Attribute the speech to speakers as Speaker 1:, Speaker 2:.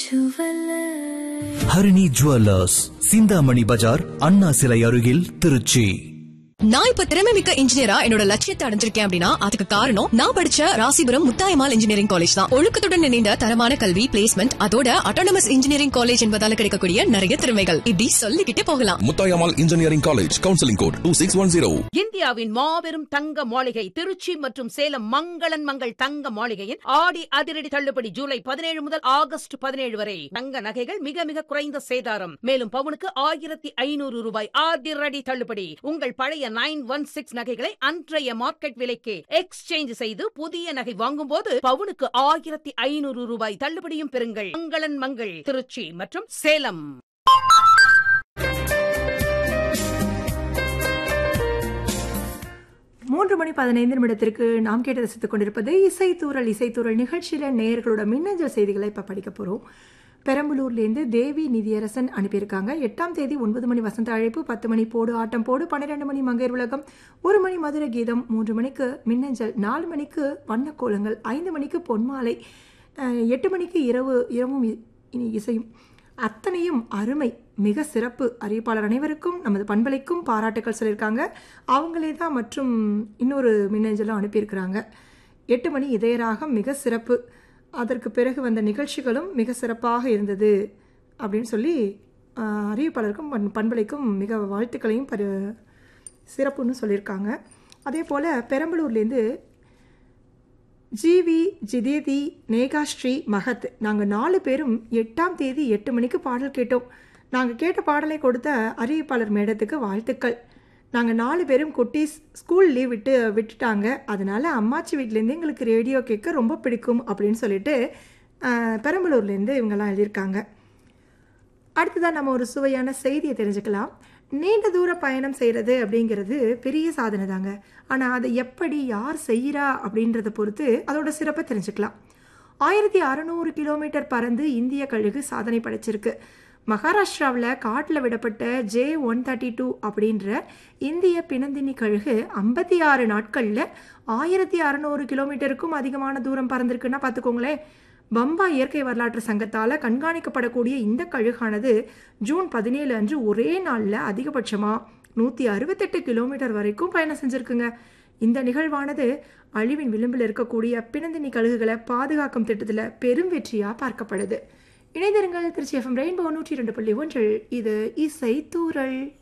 Speaker 1: jeweller
Speaker 2: Harini jewellers Chintamani bazaar Anna சிலை அருகில் திருச்சி
Speaker 3: நான் இப்ப திறமை மிக்க இன்ஜினியரா என்னோட லட்சியத்தை அடைஞ்சிருக்கேன் அப்படின்னா அதுக்கு காரணம் நான் படிச்ச ராசிபுரம் முத்தாயமால் இன்ஜினியரிங் காலேஜ் தான் ஒழுக்கத்துடன் இணைந்த தரமான கல்வி பிளேஸ்மெண்ட் அதோட அட்டானமஸ் இன்ஜினியரிங் காலேஜ் என்பதால கிடைக்கக்கூடிய நிறைய திறமைகள் இப்படி சொல்லிக்கிட்டே போகலாம்
Speaker 4: Muthayammal engineering college counselling code two six one zero
Speaker 5: இந்தியாவின் மாபெரும் தங்க மாளிகை திருச்சி மற்றும் சேலம் மங்களன் மங்கள் தங்க மாளிகையின் ஆடி அதிரடி தள்ளுபடி ஜூலை பதினேழு முதல் ஆகஸ்ட் பதினேழு வரை தங்க நகைகள் மிக மிக குறைந்த சேதாரம் மேலும் பவுனுக்கு ஆயிரத்தி ஐநூறு ரூபாய் அதிரடி தள்ளுபடி உங்கள் பழைய நைன் ஒன் சிக்ஸ் நகைகளை அன்றைய மார்க்கெட் விலைக்கு எக்ஸ்சேஞ்ச் செய்து புதிய நகை வாங்கும் போது பவுனுக்கு ஆயிரத்தி ஐநூறு ரூபாய் தள்ளுபடியும் பெறுங்கள் மங்களன் மங்கள் திருச்சி மற்றும் சேலம்
Speaker 6: மூன்று மணி பதினைந்து நிமிடத்திற்கு நாம் கேட்டு ரசித்துக் கொண்டிருப்பது இசைத்தூரல் இசைத்தூரல் நிகழ்ச்சியில் நேயர்களோட மின்னஞ்சல் செய்திகளை இப்போ படிக்க போகிறோம் பெரம்பலூர்லேருந்து தேவி நிதியரசன் அனுப்பியிருக்காங்க எட்டாம் தேதி ஒன்பது மணி வசந்த அழைப்பு பத்து மணி போடு ஆட்டம் போடு பன்னிரெண்டு மணி மங்கையர் உலகம் ஒரு மணி மதுர கீதம் மூன்று மணிக்கு மின்னஞ்சல் நாலு மணிக்கு வண்ணக்கோலங்கள் ஐந்து மணிக்கு பொன்மாலை அஹ், எட்டு மணிக்கு இரவு இரவும் இ- இனி இசையும் அத்தனையும் அருமை மிக சிறப்பு அறிவிப்பாளர் அனைவருக்கும் நமது பண்பலைக்கும் பாராட்டுக்கள் சொல்லியிருக்காங்க அவங்களே தான் மற்றும் இன்னொரு மின்னஞ்சலும் அனுப்பியிருக்கிறாங்க எட்டு மணி இதயராகம் மிக சிறப்பு அதற்கு பிறகு வந்த நிகழ்ச்சிகளும் மிக சிறப்பாக இருந்தது அப்படின்னு சொல்லி ஆஹ், அறிவிப்பாளருக்கும் பண் பண்பலைக்கும் மிக வாழ்த்துக்களையும் பரு சிறப்புன்னு சொல்லியிருக்காங்க அதே போல் பெரம்பலூர்லேருந்து ஜிவி ஜிதேதி நேகாஸ்ரீ மகத் நாங்கள் நாலு பேரும் எட்டாம் தேதி எட்டு மணிக்கு பாடல் கேட்டோம் நாங்கள் கேட்ட பாடலை கொடுத்த அறிவிப்பாளர் மேடத்துக்கு வாழ்த்துக்கள் நாங்கள் நாலு பேரும் குட்டீஸ் ஸ்கூல் லீவ் விட்டு விட்டுட்டாங்க அதனால அம்மாச்சி வீட்டிலேருந்து எங்களுக்கு ரேடியோ கேட்க ரொம்ப பிடிக்கும் அப்படின்னு சொல்லிட்டு ஆஹ், பெரம்பலூர்லேருந்து இவங்கெல்லாம் எழுதியிருக்காங்க அடுத்ததாக நம்ம ஒரு சுவையான செய்தியை தெரிஞ்சுக்கலாம் நீண்ட தூர பயணம் செய்கிறது அப்படிங்கிறது பெரிய சாதனை தாங்க ஆனால் அதை எப்படி யார் செய்கிறா அப்படின்றத பொறுத்து அதோட சிறப்பை தெரிஞ்சுக்கலாம் ஆயிரத்தி அறநூறு கிலோமீட்டர் பறந்து இந்திய கழுகு சாதனை படைச்சிருக்கு மகாராஷ்டிராவில் காட்டில் விடப்பட்ட ஜே ஒன் தேர்ட்டி டூ அப்படின்ற இந்திய பிணந்தினி கழுகு ஐம்பத்தி ஆறு நாட்களில் ஆயிரத்தி அறநூறு கிலோமீட்டருக்கும் அதிகமான தூரம் பறந்திருக்குன்னா பார்த்துக்கோங்களேன் பம்பா இயற்கை வரலாற்று சங்கத்தால் கண்காணிக்கப்படக்கூடிய இந்த கழுகானது ஜூன் பதினேழு அன்று ஒரே நாளில் அதிகபட்சமாக நூற்றி அறுபத்தெட்டு கிலோமீட்டர் வரைக்கும் பயணம் செஞ்சுருக்குங்க இந்த நிகழ்வானது அழிவின் விளிம்பில் இருக்கக்கூடிய பிணந்தினி கழுகுகளை பாதுகாக்கும் திட்டத்தில் பெரும் வெற்றியாக பார்க்கப்படுது இணைந்திருங்கள் திருச்சி எஃப்எம் ரெயின்போ நூற்றி இரண்டு புள்ளி ஒன்றில் இது இசை தூரல்